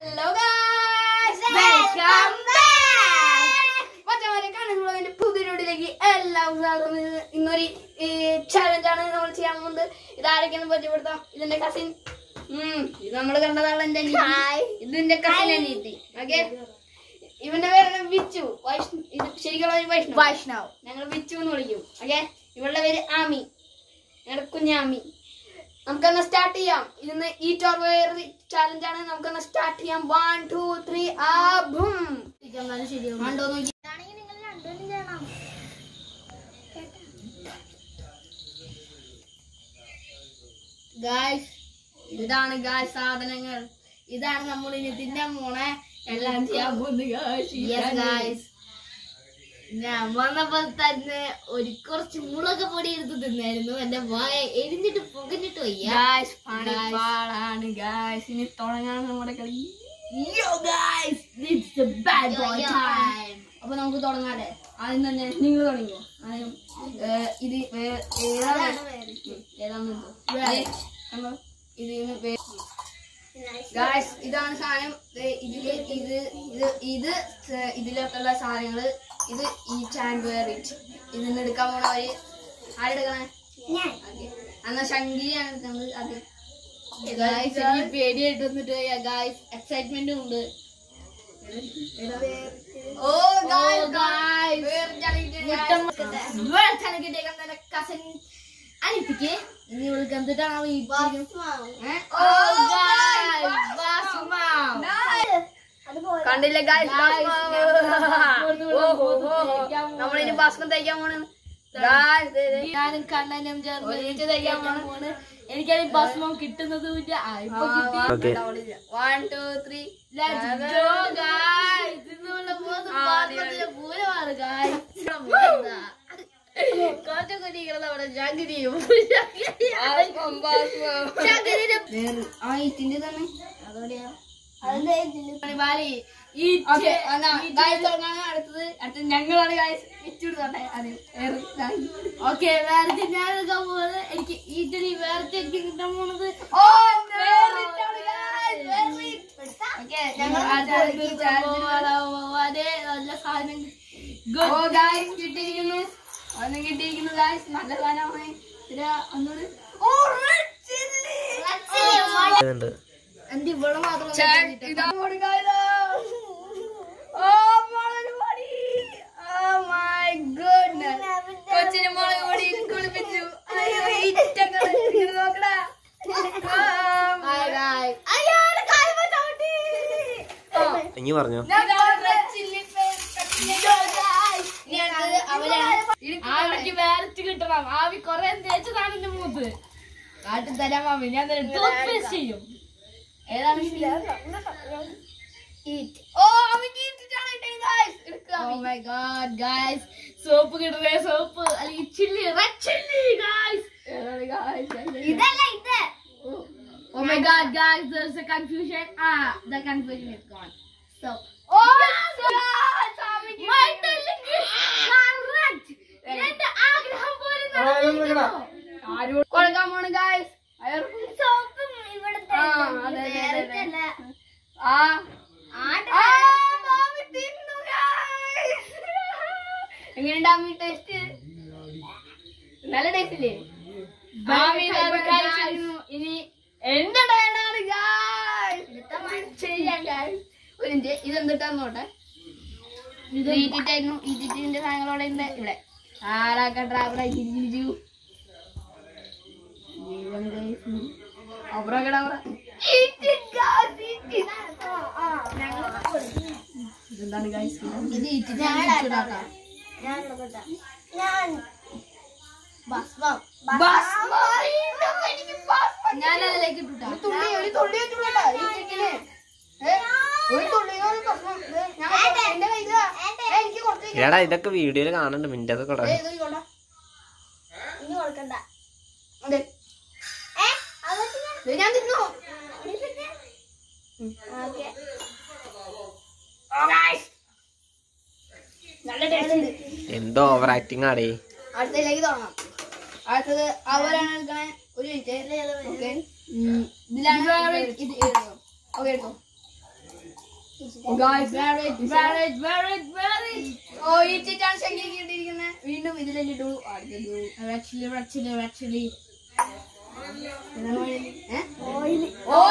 Hello guys Welcome മറ്റേ കണ്ണുകളതിന്റെ പുതിയൊടിലേക്ക് എല്ലാവർക്കും സ്വാഗതം ഇത് ഇന്നൊരു ചാലഞ്ചാണ് നമ്മൾ ചെയ്യാൻ പോകുന്നത് ഇതാരൊക്കെയാണ് പരിചയപ്പെടുത്താം ഇതിന്റെ കസിൻ ഇത് നമ്മൾ കണ്ടതാണ് എന്റെ Hi. ഇതിന്റെ കസിൻ അനീതി ഓക്കെ ഇവന്റെ പേരാണ് വിച്ചു വൈഷ്ണു ഇത് ശരിക്കുള്ള ഒരു വൈഷ്ണു വൈഷ്ണവ് ഞങ്ങൾ വിച്ചു എന്ന് വിളിക്കും ഓക്കെ ഇവളുടെ പേര് ആമി ഞങ്ങളുടെ കുഞ്ഞാമി നമുക്കൊന്ന് സ്റ്റാർട്ട് ചെയ്യാം ഇതിന്ന് ഈ ടോർവെയർ ചാലഞ്ച് ആണ് നമുക്കൊന്ന് സ്റ്റാർട്ട് ചെയ്യാം വൺ ടു ത്രീ ആഭും കണ്ടോ നോക്കി നിങ്ങൾ രണ്ടുപേരും ചെയ്യണം ഗായ്സ് ഇതാണ് ഗായ്സ് സാധനങ്ങൾ ഇതാണ് നമ്മൾ ഇനി തിന്നാൻ പോണേ എല്ലാം ചെയ്യാൻ പോകുന്നത് ഗായ്സ് ഞാൻ വന്നപ്പോ തന്നെ ഒരു കുറച്ച് മുളക് പൊടി എടുത്ത് തിന്നായിരുന്നു എന്റെ വായ എരിഞ്ഞിട്ട് പുകഞ്ഞിട്ട് വയ്യ ഗായ്സ് പണി Guys. പാടാണ് ഗായ്സ് ഇനി തുടങ്ങാണ് നമ്മുടെ കളി Yo guys, it's the bad boy time. അപ്പൊ നമുക്ക് തുടങ്ങാല്ലേ ആദ്യം തന്നെ നിങ്ങൾ തുടങ്ങിയോ ആദ്യം ഏ, ഇത് വേ- ഏതാണ് ഏതാണെന്ന് നോക്കൂ. Red. ഇത് കണ്ടോ? ഇതിന് ഗായ്സ് ഇതാണ് സാധനം ദേ ഇതില് ഇത് ഇത് ഇത് സ- ഇതിലൊക്കെയുള്ള സാധനങ്ങള് ഇത് ഈ ചാൻഡ് വേറിറ്റ് ഇതിന്ന് എടുക്കാൻ പോണവര് ആരെടുക്കണേ Okay. എന്നാ ശങ്കിരിയാണ് എടുക്കുന്നത് അത് Guys, എനിക്ക് പേടിയായിട്ട് വന്നിട്ട് ഗായ്സ് എക്സൈറ്റ്മെന്റും ഉണ്ട് ഓ Oh, guys. കസൻ അനിപ്പിക്ക് ഇനി ഇവൾക്ക് എന്തിട്ടാണ് ഈ Oh, guys. കണ്ടില്ല ഗായ്സ് Guys, നമ്മളിനി ഭക്ഷണം തയ്ക്കാൻ പോണ് Guys, ദേ, ദേ. ഞാനും കണ്ണനും ചേർന്ന് ഒരുമിച്ച് തയ്ക്കാൻ പോണ്. പോണ് എനിക്കത് ഭസ്മം കിട്ടുന്നതും ഇല്ല ആ, ഇപ്പൊ കിട്ടി Okay. One two three Let's go, guys. ഇതിനുള്ള മൂന്ന് ആ, പാത്രത്തിലെ പൂരമാണ്, guys. കുറച്ചും കൂടി ഇങ്ങനെ നമ്മുടെ ചകിരിയും ചകിരിയുടെ ആ ഇറ്റിന്റെ തന്നെ അതോടെയാ ബാലി ഈ ഓക്കെ ഗായ്സ് തുടങ്ങാണ് അടുത്തത് അടുത്തത് ഞങ്ങളാണ് ഗായ്സ് ഇച്ചിടുത്തോട്ടെ അത് ഓക്കെ വേറെ ഞാൻ എടുക്കാൻ പോകുന്നത് എനിക്ക് ഇഡലി വേറെ എനിക്ക് കിട്ടാൻ പോകുന്നത് ഓ ഓക്കെ ഞങ്ങൾ അടുത്ത ഈ challenge വളരെ നല്ല സാധനം ഓ ഗായ്സ് കിട്ടിയിരിക്കുന്നു ഒന്നും കിട്ടിയിരിക്കുന്നു ഗായ്സ് നല്ല സാധനമാണ് പിന്നെ ഒന്നുകൂടി ഓ റെഡ് ചില്ലി ഇതുണ്ട് എന്റെ ഇവിടെ മാത്രം ഇതാണ് കൊടുക്കാലോ ഓ മുളക് പൊടി ഓ മൈ ഗുഡ്നസ് കൊച്ചിന് മുളക് പൊടി കുളിപ്പിച്ചു അയ്യോ, ഇറ്റങ്ങള്. ഇത് നോക്കടാ Oh my God. അയ്യോടെ കാൽമ ചവിട്ടി ഇനി പറഞ്ഞോ ഇതാണ് red chilli paste. ഇനി അടുത്തത് അവരാണ് ആവിക്ക് വേർച്ച് കിട്ടണം ആവി കൊറേ തേച്ചതാണ് എന്റെ മൂത്ത് കാട്ടി തരാൻ മാമി ഞാൻ ടൂത്ത് പേസ്റ്റ് ചെയ്യും ഏതാണ് ഓ അവയ്ക്ക് ഇട്ടിട്ടാണ് ഇട്ടത് guys. എടുക്കുക ഓ അവി. മൈ ഗോഡ് ഗായ്സ് സോപ്പ് കിട്ടണേ സോപ്പ് അല്ലെങ്കിൽ ചില്ലി റെഡ് ചില്ലി ഗായ്സ് ഏതാണ് guys? ഇതല്ല ഇത് oh my God guys there is a confusion ah the confusion is gone so oh guys, അവയ്ക്ക് my telling is correct എന്റെ ആഗ്രഹം പോലെ നടന്നിരിക്കുന്നു. ആരോട് കൊടുക്കാൻ പോണ് ഗായ്സ് ആ, അതെ, അതെ, അതെ, അതെ. ആ ആ, മാമി തിന്നു, guys. എങ്ങനെയുണ്ട് അമ്മി ടേസ്റ്റ് നല്ല ടേസ്റ്റ് ഇല്ലേ മാമി ഇത് അത് കഴിച്ചിരുന്നു. ഇനി എന്റെ ടേണാണ് ഗായ്സ് ചെയ്യാം ഗായ്സ് ഒരു മിനിറ്റ് ഇത് എന്തിട്ടാന്ന് നോട്ടെ ഇത് ഈറ്റിട്ടായിരുന്നു ഈറ്റിന്റെ സാധനങ്ങളോടെ ഉണ്ട് ഇവിടെ ആരാക്ക ഡ്രൈവറെ ജിരിച്ചു ഇതെന്താണ് ഗായ്സ് ഇത് ഇറ്റിട്ട് ഞാൻ ഇട്ടിടാട്ടോ. ഞാൻ അതിലേക്ക് ഇട്ടുട്ടാ തുള്ളി ഒരു തുള്ളി വെച്ചിട്ടുണ്ടോ ഈ ചിക്കന് ഏ, ഒരു തുള്ളി ഒരു പ്രശ്നം ഇത് ഞാൻ എന്റെ കയ്യിലാ ഏ, എനിക്ക് കുറച്ച് എടാ ഇതൊക്കെ വീഡിയോയിൽ കാണുന്നുണ്ട് മിന്റെ ഒക്കെ ഏ, ഇത് കൊണ്ടാ അതെ ഇത് ഞാൻ തിന്നു ഓ, guys. നല്ല ടേസ്റ്റ് ഉണ്ട് എന്തോ ഓവർ ആക്ടിങ് ആടേ അടുത്തതിലേക്ക് തുടങ്ങാം അടുത്തത് അവരാണ് എടുക്കണേ ഒരു മിനിറ്റ് ഓക്കെ ഇതിലാണ് ഇത് എടുത്തോ ഓക്കെ എടുത്തോ guys Marriage, marriage, marriage, marriage. Oh ഈ ചിറ്റാണ് ശങ്കിക്ക് ഇട്ടിരിക്കുന്നത് വീണ്ടും ഇതിലിട്ടു അടുത്തത് Actually, actually, actually. ഓയിലാണ്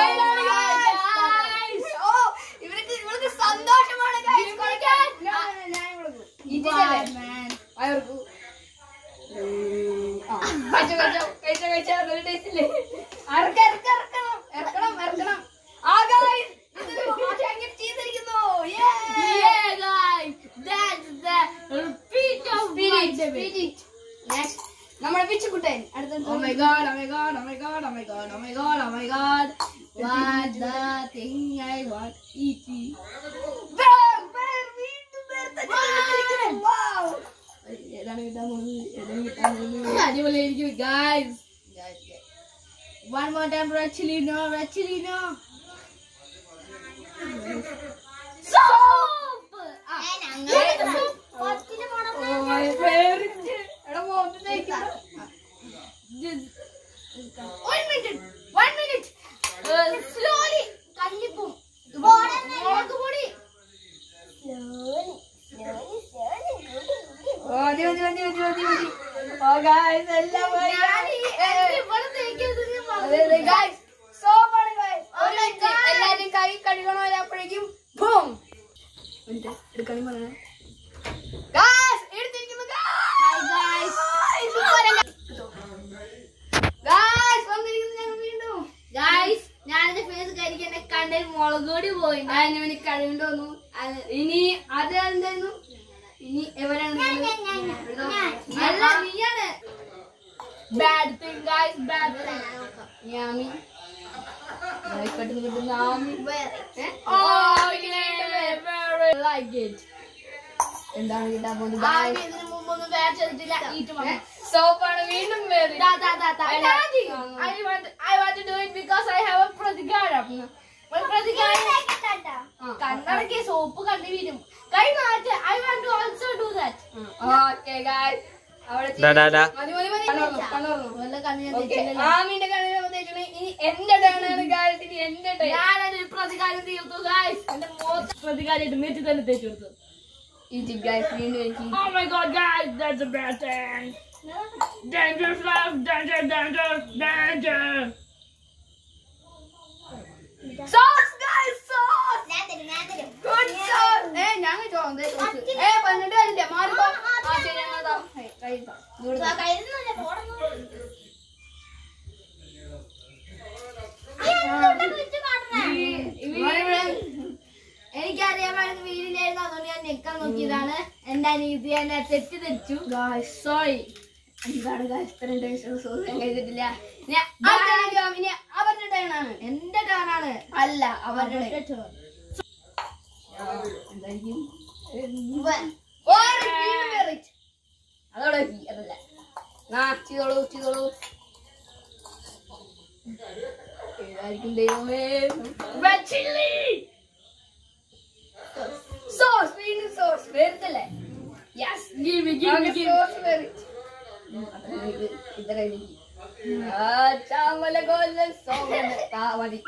ഓ ഇവർക്ക് ഇവർക്ക് സന്തോഷമാണ് guys. കൊടുക്കാൻ. No, no, no, ഞാൻ കൊടുക്കും. ഈ ചിറ്റല്ലേ? man. അയർക്കു കഴിച്ചോ കഴിച്ചോ കഴിച്ചോ കഴിച്ചോ നല്ല ടേസ്റ്റ് ഇല്ലേ അറക്ക ഇറക്ക ഇറക്കണം ഇറക്കണം ഇറക്കണം ആ guys, ഇത് ശങ്കർ ചെയ്തിരിക്കുന്നു Yeah. Yeah, guys. That's the repeat of Spirit, my debate. spirit. Next, നമ്മുടെ പിച്ചുകുട്ടൻ അടുത്ത Oh my god, oh my god, oh my god, oh my god, oh my god, oh my god. What the thing I want eating. Bear, bear, വീണ്ടും bear തന്നെ വന്നിരിക്കുന്നു. Wow. ഏതാണ് കിട്ടാൻ പോകുന്നത് ഏതാണ് കിട്ടാൻ പോകുന്നത് അടിപൊളിയായിരിക്കും guys. One more time, red chili, no, red chili, no. Soap! Ah, Oh my favorite. എടാ മോഹൻ തേക്കണം just- One minute, one minute. Uh, slowly. കല്ലിപ്പും മുളക് പൊടി മതി മതി മതി മതി മതി മതി ഓ ഗായ്സ് എല്ലാം പോയി. ഇവിടെ തേക്കരുത് ഞാൻ അതെ, അതെ, guys. Soap ആണ് guys. ഒരു മിനിറ്റ്. എല്ലാരും കൈ കഴുകണോ അപ്പോഴേക്കും boom. മിനിറ്റ്. എടുക്കാനും പറയണേ. Guys, എടുത്തിരിക്കുന്നു guys. Guys, പോരെ guys, വന്നിരിക്കുന്നു ഞങ്ങൾ വീണ്ടും. ഗായ്സ് ഞാനെന്റെ ഫേസ് കരിക്ക് എന്നെ കണ്ടതിൽ മുളക് പൊടി പോയി ആ, ഞാൻ ഇവന് കഴിവുണ്ട് വന്നു അത് ഇനി അത് എന്തായിരുന്നു ഇനി എവരാണ് എടുത്തോ. അല്ല നീയാണ് bad thing guys bad thing yummy Guys, പെട്ടെന്ന് പെട്ടെന്ന് ആമി ഏ? Oh, yeah, very like it. എന്താണ് കിട്ടാൻ പോകുന്നത് ആദ്യം guys? ഇതിന് മുമ്പൊന്നും ബാറ്റ് ചെയ്തിട്ടില്ല ഈറ്റ് മതി സോപ്പാണ് വീണ്ടും വേറെ Da, da, da, da. വേണ്ട. Daddy, I want, I want to do it because I have a പ്രതികാരം ഒരു പ്രതികാരം കണ്ണടക്കി സോപ്പ് കണ്ടു വീരും കൈ മാറ്റ് I want to also do that okay guys അവിടെ ഡാ, ഡാ, ഡാ. മതി മതി മതി കണ്ണുറന്നു കണ്ണുറന്നു വല്ല കണ്ണു ഞാൻ ഓക്കെ തെറ്റില്ലല്ലോ. ആമിന്റെ കണ്ണിനെ തേക്കണേ ഇനി എന്റെ ടേണാണ് ഗായ്സ് ഇനി എന്റെ ടേൺ ഞാനൊരു പ്രതികാരം തീർത്തു ഗായ്സ് എന്റെ മുഖത്ത് പ്രതികാരമായിട്ട് നെറ്റി തന്നെ തേച്ചു കൊടുത്തു ഈറ്റ് ഗായ്സ് വീണ്ടും എനിക്ക് Oh my god, guys, that's a bad thing. Danger, love, danger, danger, danger. Sauce guys sauce good sauce ഏ ഞാൻ ചോളം ദേ സോസ് ഏ പതിനെട്ട് കഴിഞ്ഞില്ല മാറിക്കോ ആ ശരി എന്നാ ദാ. ഹേ, കൈ താ. ഇങ്ങോട്ട് താ. ഇവിടെ, ഇവിടെ. എനിക്കറിയാമായിരുന്നു വീടില്ലായിരുന്നു അതുകൊണ്ട് ഞാൻ ഞെക്കാൻ നോക്കിയതാണ് എന്റെ അനീതി എന്നെ തെറ്റിദ്ധരിച്ചു ഗായ്സ് സോറി എന്താണ് ഗായ്സ് ഇത്രയും ടേസ്റ്റ് സോസ് ഞാൻ കഴിച്ചിട്ടില്ല ഇനി അടുത്ത ആള് ഇനി അവരുടെ ടേണാണ് എന്റെ ടേണാണ് അല്ല അവരുടെ turn. എന്തായിരിക്കും ഓറഞ്ച് വീണ്ടും വെറൈറ്റി അതോടെ വെക്കി, അതല്ല ആ ചെയ്തോളൂ ചെയ്തോളൂ ഏതായിരിക്കും ദൈവമേ Red chili! സോസ് വീണ്ടും സോസ് വെറുതല്ലേ Yes, give me, give me, give me. Sauce വെറിച്ച് ഇത്ര എനിക്ക് ആ ചാമല കൊല്ലൻ സോമന താ മതി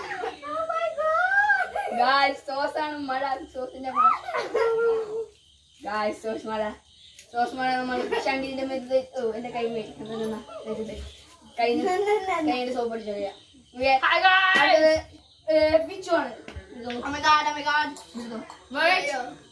ഗായ്സ് സോസ് ആണ് മഴ സോസിന്റെ മഴ ഗായ്സ് സോസ് മഴ സോസ് മഴ നമ്മൾ ശങ്കിന്റെ മെത്ത് ഓ എന്റെ കൈ മേടിക്കും കൈ കൈയുടെ സോപ്പ് അടിച്ചു കളയാം Hi guys! അടുത്തത് പിച്ചു ആണ് ഇതോ. Oh my god, oh my god. ഇതോ. Wait.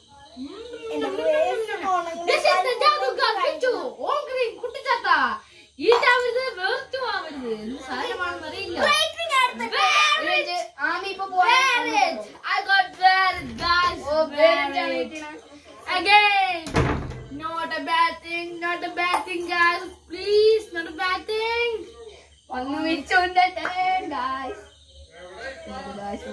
This is the jadoo gun, Pichu. All green, കുട്ടിച്ചാത്ത. ഈ ടൈമിൽ വേർത്തു ആവരുത് എന്ത് സാധനമാണെന്ന് അറിയില്ല ഒരു മിനിറ്റ്. ആമി ഇപ്പൊ പോവാൻ Marriage. I got married, guys. Oh parent ആണ് Marriage. കിട്ടണേ Again. Not a bad thing, not a bad thing, guys. Please, not a bad thing. വന്നു മിച്ചുണ്ട് ഗായ്സ് ഗായ്സ്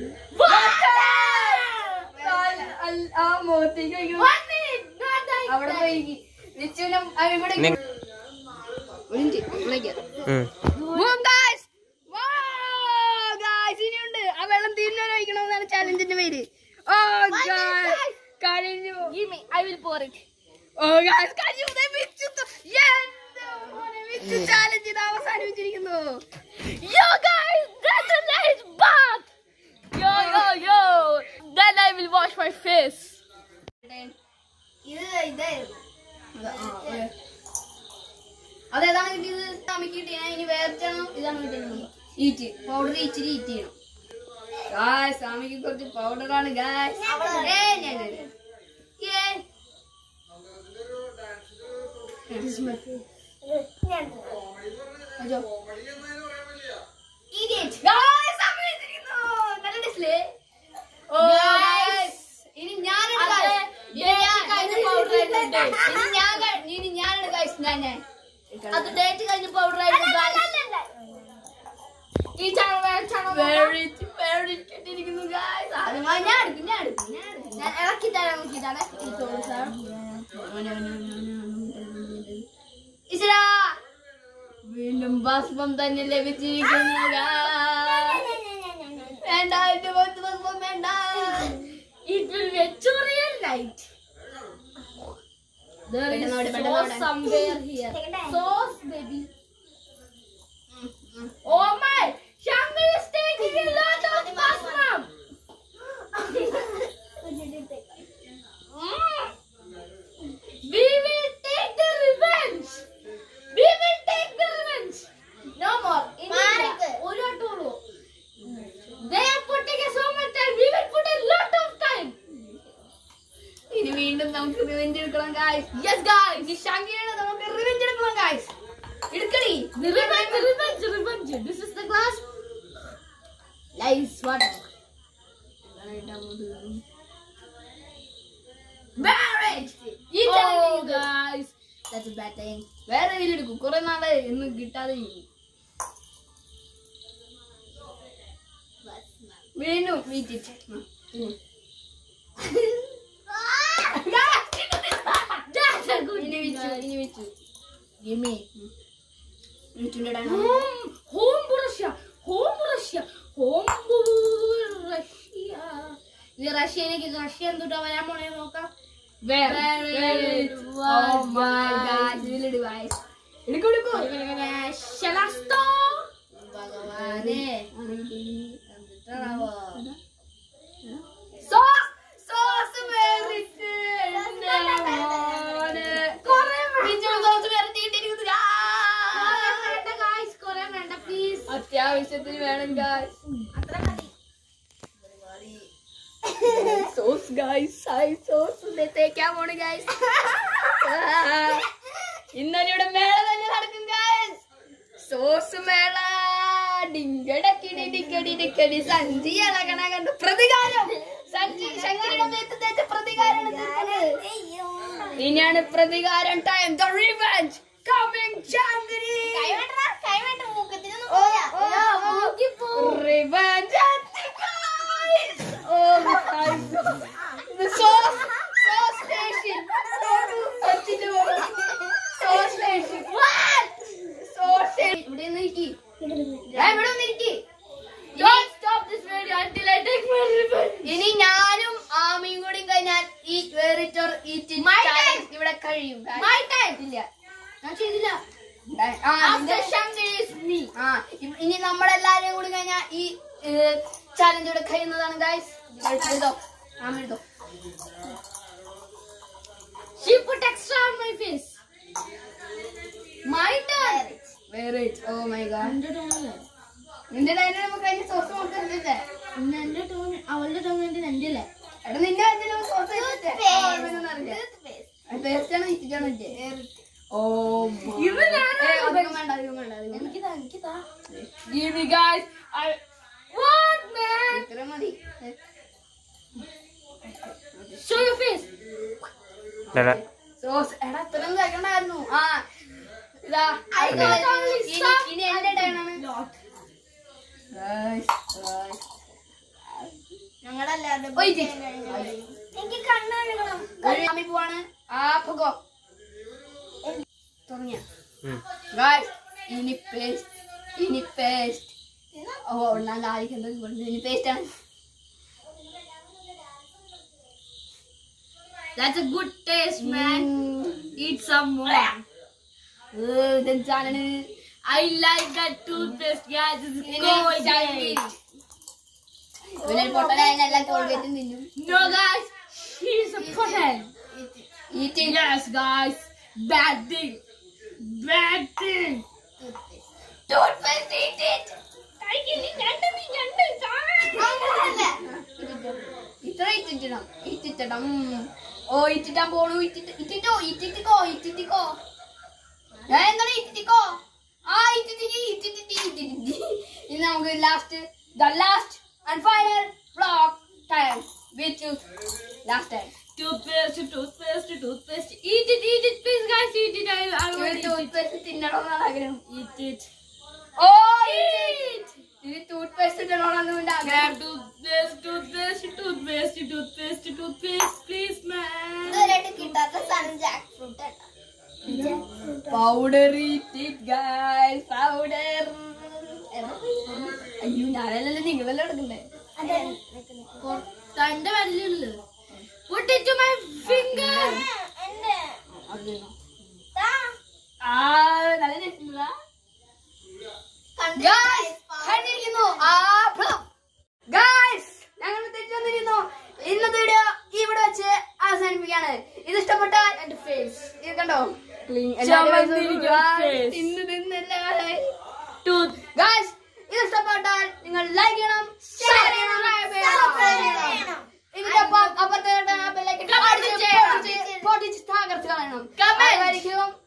ആ മുഖത്തേക്ക് വയ്ക്കണം. One minute, not like അവിടെ that. പോയി മിച്ചുനും ആ, ഇവിടെ നി- ഒരു മിനിറ്റ് വിളിക്കാം ഉം. Boom, guys. Wow, guys, ഇനിയുണ്ട് ആ വെള്ളം തീരുന്നവരെ ഒഴിക്കണമെന്നാണ് ചാലഞ്ചിന്റെ പേര് ഓ ഗായ്സ് കഴിഞ്ഞു Give me, I will pour it. Oh guys കഴിഞ്ഞു ദേ മിച്ചു ത- എന്താ മോനെ, മിച്ചു ചാലഞ്ച് ഇത് അവസാനിപ്പിച്ചിരിക്കുന്നു Yo, guys, that's a nice bath. Yo, yo, yo. That my face. ഇത് ഇതായിരുന്നു അതേതാണ് കിട്ടിയത് അമ്മയ്ക്ക് കിട്ടിയ ഇനി വേർച്ചണം ഇതാണ് കിട്ടിയത് ഈറ്റ് പൗഡർ ഇച്ചിരി ഈറ്റ് ചെയ്യണം ഗായ്സ് സ്വാമിക്ക് കുറച്ച് പൗഡറാണ് ഗായ്സ് ഇനി ഞാനാണ് guys. ഇനി ഞാൻ- ഇനി ഞാൻ ക- ഇനി ഞാനാണ് ഗൈസ് ഞാൻ ഞാൻ അത് ഡേറ്റ് കഴിഞ്ഞ പൗഡർ ആയിരുന്നു ഈ ചാനൽ ചാനൽ Very, very ഇട്ടിരിക്കുന്നു guys. അത് മതി. ഞാൻ എടുക്കും ഞാൻ എടുക്കും ഞാൻ എടുക്കും ഞാൻ ഇറക്കി തരാൻ നോക്കിയതാണ് ഇട്ടോളൂ സാർ ഈശ്വരാ, വീണ്ടും ഭസ്മം തന്നെ ലഭിച്ചിരിക്കുന്നു guys. വേണ്ട എന്റെ മുഖത്ത് ഭസ്മം വേണ്ട It will be a Turian night. There is പെട്ടെന്ന് ഓടി, പെട്ടെന്ന് sauce ഓടി. somewhere here. Sauce, baby. Oh my! Shankar is taking a lot of basmam. We will take the revenge. We will take the revenge. No more. In India, ഒരു വട്ടം ഉള്ളൂ. They are putting so much time. We will put a lot of time. ഇനി വീണ്ടും നമുക്ക് revenge എടുക്കണം guys Yes, guys. ഇനി ശങ്കിയാണ് നമുക്ക് revenge എടുക്കണം ഗായ്സ് എടുക്കടി The revenge, revenge, revenge. This is the glass. Nice water. Marriage. ഈ Oh, challenge guys. That's a bad thing. വേറെ വീലെടുക്കും കുറെ നാളെ ഒന്നും കിട്ടാതെ ഇരിക്കും. വീണ്ടും വീട്ടിട്ട് That's a good ഇനി thing, വെച്ചു guys. ഇനി വെച്ചു Give me. വീട്ടിൻ്റെ Home, home Russia. Home Russia. Home Russia. ഇത് റഷ്യയിലേക്ക് റഷ്യ എന്തുട്ടാ വരാൻ പോണേ നോക്കാം വേറെ Oh my God. ഇതിലിട് ഗായ്സ് എടുക്കും എടുക്കും ശലാസ്തോ ഭഗവാനെ എന്നിട്ടാണാവോ സോസ് സോസ് വേറിട്ട് സോസ് വേറിട്ടിരിക്കുന്നു വേണ്ട guys, കുറെ വേണ്ട please. അത്യാവശ്യത്തിന് വേണം guys sauce guys hi sauce തേക്കാൻ പോണ് ഗായ്സ് ഇന്നലെ ഇവിടെ മേള തന്നെ നടക്കും ഗായ്സ് സോസ് മേള ഡിങ്കടക്കിടി ഡിക്കടി ഡിക്കടി സഞ്ചി ഇളകണ കണ്ടു പ്രതികാരം സഞ്ചി ശങ്കരിയുടെ മേത്ത് തേച്ച പ്രതികാരം ഇനിയാണ് പ്രതികാരം time the revenge coming Shankari Revenge at the guys! Oh my god! The sauce, sauce station! Sauce station! What? Sauce station! ഇവിടെ ഒന്ന് ഇരിക്കി. ഏ, ഇവിടെ ഒന്ന് ഇരിക്കി. Don't stop this video until I take my revenge. ഇനി ഞാനും ആമിയും കൂടി കഴിഞ്ഞാൽ ഈ വേറിട്ടോർ ഈ My time. ഇവിടെ കഴിയും My time. ഇല്ല ഞാൻ ചെയ്തില്ല ആ, After നിന്റെ- Shankar is me. ആ ഇ- ഇനി നമ്മളെല്ലാരും കൂടി കഴിഞ്ഞാൽ ഈ ചാലഞ്ച് ഇവിടെ കഴിയുന്നതാണ് ഗായ്സ് എഴുതോ ആമ എഴുതോ She put extra on my face. My turn. വേറെ ഓ മൈ ഗാഡ് എന്റെ ടോൺ അല്ലേ നിന്റെ ഡൈനോ നമുക്ക് കഴിഞ്ഞ സോസ് കൊടുത്തിട്ടില്ലേ പിന്നെ എന്റെ ടോൺ അവളുടെ ടോൺ എന്റെ എന്റെ അല്ലേ എടാ നിന്റെ അതിന് സോസ് പേസ്റ്റ് ആണ് ഇറ്റിട്ടാണ് ഓ ഇവനാണ് അധികം വേണ്ട അധികം വേണ്ട അധികം വേണ്ട. എനിക്കിതാ എനിക്കിതാ Give me guys. I what man? ഇത്ര മതി ഏ, Show your face. സോസ് എടാ ഇത്രയും കഴിക്കണ്ടായിരുന്നു ആ ഇതാ I got only ഇനി- some. ഇനി എന്റെ ടൈമാണ് Lot. എനിക്ക് കണ്ണൊഴുകണം അമ്മി പോവാണ് ആ പൊക്കോ തുടങ്ങിയ ഗായ്സ് ഇനി പേസ്റ്റ് ഇനി പേസ്റ്റ് ഓ ഞാൻ ആദ്യം എന്തൊക്കെ പറഞ്ഞു ഇനി പേസ്റ്റ് ആണ് That's a good taste, man. Eat some more. ഇതെന്താണ് I like that toothpaste, guys. It's ഇനി golden. ചങ്കി. ഇവനെ പൊട്ടനായ എല്ലാം കോൾഗേറ്റും തിന്നും No, guys. Eating. Yes, guys. Bad thing. Bad thing. Toothpaste, eat it. കഴിക്കില്ല, ഞണ്ട് നീ ഞണ്ട് ചാ. ഇത്ര ഇറ്റിട്ടിടണം ഇറ്റിട്ടിടം ഓ ഇറ്റിട്ടാൻ പോണു ഇറ്റിട്ട് ഇറ്റിട്ടോ ഇറ്റിട്ടിക്കോ ഇറ്റിട്ടിക്കോ ഞാൻ എന്താണ് ഇറ്റിട്ടിക്കോ ആ ഇറ്റിട്ടിക്ക് ഇറ്റിട്ടിട്ടി ഇറ്റിട്ടിട്ടി ഇനി നമുക്ക് last the last and final block time which last time Toothpaste, toothpaste, toothpaste. Eat it, eat it, please, guys. Eat it. I, I want to eat it. Toothpaste തിന്നണമെന്നാണ് ആഗ്രഹം Eat it. ഓ ഇത് ടൂത്ത്പേസ്റ്റ് തിന്നണമെന്നാണ് ഇവന്റെ ആഗ്രഹം Grab toothpaste, toothpaste, toothpaste, toothpaste, toothpaste, please, man. ഇതുവരെയായിട്ട് കിട്ടാത്ത sun jackfruit powder eat guys powder അയ്യോ ഞാനല്ലല്ലോ നിങ്ങളല്ലേ എടുക്കണ്ടേ അതെ തന്റെ വല്ലുള്ളു Put it to my finger. എന്റെ ദാ, ആ നല്ല രസമുള്ള കണ്ടില്ലേ? ഗൈസ് കണ്ടിരിക്കുന്നു ആ ഗൈസ് ഞങ്ങൾ തിരിച്ചു വന്നിരിക്കുന്നു ഇന്നത്തെ വീഡിയോ ഇവിടെ വെച്ച് അവസാനിപ്പിക്കാണ് ഇത് ഇഷ്ടപ്പെട്ടാൽ എന്റെ ഫേസ് ഇത് കണ്ടോ ചുമന്നിരിക്കുന്ന face. തിന്ന് തിന്നല്ലേ Tooth. ഗൈസ് ഇത് ഇഷ്ടപ്പെട്ടാൽ നിങ്ങൾ ലൈക്ക് ചെയ്യണം ഷെയർ ചെയ്യണം Subscribe ചെയ്യണം. ഇതിന്റെ ഒപ്പം അപ്പുറത്തെ ബെല്ലൈക്കൺ Comment ചെയ്യണം. പൊട്ടിച്ച് തകർത്ത് കളയണം Comment. അതായിരിക്കും